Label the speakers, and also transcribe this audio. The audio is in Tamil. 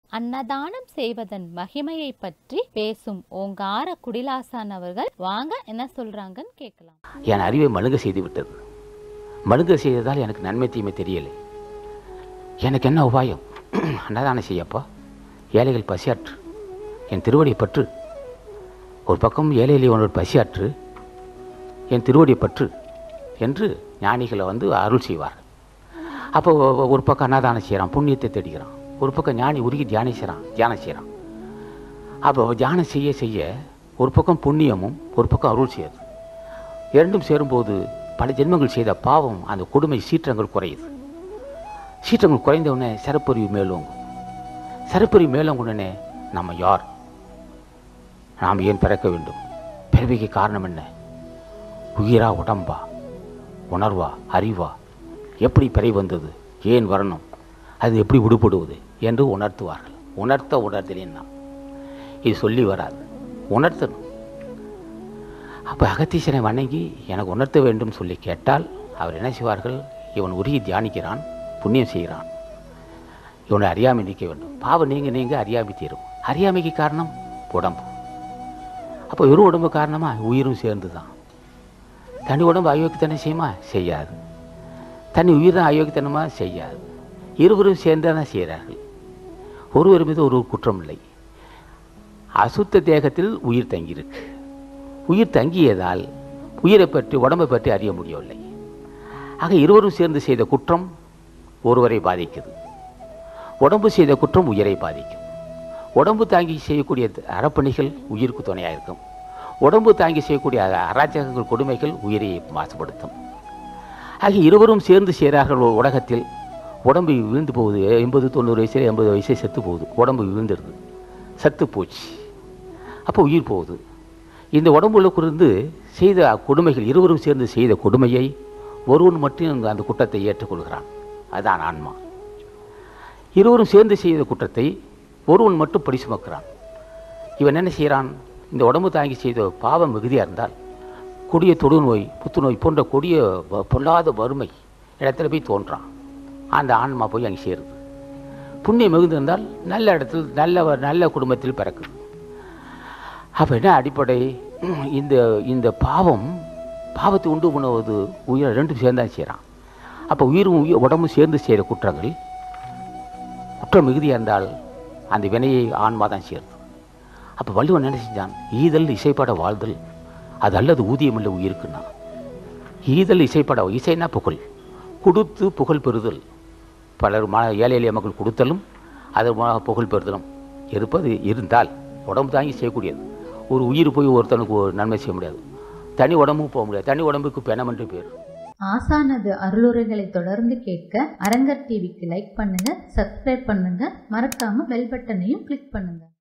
Speaker 1: அன்னதானம் செய்வதன் மகிமையை பற்றி பேசும் ஓங்கார குடிலாசான் அவர்கள் வாங்க என்ன சொல்றாங்கன்னு கேட்கலாம்
Speaker 2: என் அறிவை மழுங்க செய்து விட்டது மழுங்க செய்ததால் எனக்கு நன்மை தீமை தெரியலை எனக்கு என்ன உபாயம் அன்னதானம் செய்யப்பா ஏழைகள் பசியாற்று என் திருவடி பற்று ஒரு பக்கம் ஏழையிலே ஒன்று பசியாற்று என் திருவடி பற்று என்று ஞானிகளை வந்து அருள் செய்வார்கள் அப்போ ஒ- ஒரு பக்கம் அன்னதானம் செய்கிறான் புண்ணியத்தை தேடிக்கிறான் ஒரு பக்கம் ஞானி உருகி தியானம் செய்கிறான் தியானம் செய்கிறான் அப்போ தியானம் செய்ய செய்ய ஒரு பக்கம் புண்ணியமும் ஒரு பக்கம் அருள் செய்யுது இரண்டும் சேரும்போது பல ஜென்மங்கள் செய்த பாவம் அந்த கொடுமை சீற்றங்கள் குறையுது சீற்றங்கள் குறைந்த உடனே சிறப்பறிவு மேலோங்கும் சிறப்பறிவு மேலோங்குடனே நம்ம யார் நாம் ஏன் பிறக்க வேண்டும் பிறவிக்கு காரணம் என்ன உயிரா உடம்பா உணர்வா அறிவா எப்படி பிறை வந்தது ஏன் வரணும் அது எப்படி விடுபடுவது என்று உணர்த்துவார்கள் உணர்த்த உணர்தலின் நாம் இது சொல்லி வராது உணர்த்தணும் அப்போ அகத்தீசனை வணங்கி எனக்கு உணர்த்த வேண்டும் சொல்லி கேட்டால் அவர் என்ன செய்வார்கள் இவன் உருகி தியானிக்கிறான் புண்ணியம் செய்கிறான் இவனை அறியாமை நீக்க வேண்டும் பாவம் நீங்க நீங்க அறியாமை தீரும் அறியாமைக்கு காரணம் உடம்பு அப்போ வெறும் உடம்பு காரணமா உயிரும் சேர்ந்து தான் தனி உடம்பு அயோக்கியத்தனம் செய்யுமா செய்யாது தனி உயிர் தான் அயோக்கியத்தனமா செய்யாது இருவரும் சேர்ந்து தான் செய்கிறார்கள் ஒருவர் மீது ஒரு குற்றம் இல்லை அசுத்த தேகத்தில் உயிர் தங்கியிருக்கு உயிர் தங்கியதால் உயிரை பற்றி உடம்பை பற்றி அறிய முடியவில்லை ஆக இருவரும் சேர்ந்து செய்த குற்றம் ஒருவரை பாதிக்குது உடம்பு செய்த குற்றம் உயிரை பாதிக்கும் உடம்பு தாங்கி செய்யக்கூடிய அறப்பணிகள் உயிருக்கு துணையாக இருக்கும் உடம்பு தாங்கி செய்யக்கூடிய அ- அராஜகங்கள் கொடுமைகள் உயிரை மாசுபடுத்தும் ஆக இருவரும் சேர்ந்து செய்கிறார்கள் ஒரு உலகத்தில் உடம்பு விழுந்து போகுது எண்பது தொண்ணூறு வயசுல எண்பது வயசே செத்து போகுது உடம்பு விழுந்துடுது சத்து போச்சு அப்போ உயிர் போகுது இந்த உடம்புக்குள்ளேருந்து செய்த கொடுமைகள் இருவரும் சேர்ந்து செய்த கொடுமையை ஒருவன் மட்டும் அந்த குற்றத்தை ஏற்றுக்கொள்கிறான் அதான் ஆன்மா இருவரும் சேர்ந்து செய்த குற்றத்தை ஒருவன் மட்டும் படி சுமக்கிறான் இவன் என்ன செய்கிறான் இந்த உடம்பு தாங்கி செய்த பாவம் மிகுதியாக இருந்தால் கொடிய தொடுநோய் புத்துநோய் போன்ற கொடிய வ- பொல்லாத வறுமை இடத்துல போய் தோன்றான் அந்த ஆன்மா போய் அங்கே சேருது புண்ணியம் மிகுந்திருந்தால் நல்ல இடத்தில் நல்ல வ- நல்ல குடும்பத்தில் பிறக்குது அப்போ என்ன அடிப்படை ம், இந்த இந்த பாவம் பாவத்தை உண்டு பண்ணுவது உயிரை ரெண்டும் சேர்ந்து தான் செய்கிறான் அப்போ உயிரும் உயிர் உடம்பும் சேர்ந்து செய்கிற குற்றங்கள் குற்றம் மிகுதியாக இருந்தால் அந்த வினையை ஆன்மா தான் சேருது அப்போ வள்ளுவன் என்ன செஞ்சான் ஈதல் இசைப்பட வாழ்தல் அது அல்லது ஊதியம் இல்லை உயிருக்குன்னா ஈதல் இசைப்பட இசைனா புகழ் கொடுத்து புகழ் பெறுதல் பலர் ம ஏழை எளிய மக்கள் கொடுத்தலும் அது மூலமாக புகழ் பெறுதலும் இருப்பது இருந்தால் உடம்பு தாங்கி செய்யக்கூடியது ஒரு உயிர் போய் ஒருத்தனுக்கு ஒரு நன்மை செய்ய முடியாது தனி உடம்பும் போக முடியாது தனி உடம்புக்கு பெணம் என்று பேர்
Speaker 3: ஆசானது அருளுரைகளை தொடர்ந்து கேட்க அரங்கர் டிவிக்கு லைக் பண்ணுங்க சப்ஸ்கிரைப் பண்ணுங்க மறக்காம பெல் பட்டனையும் கிளிக் பண்ணுங்க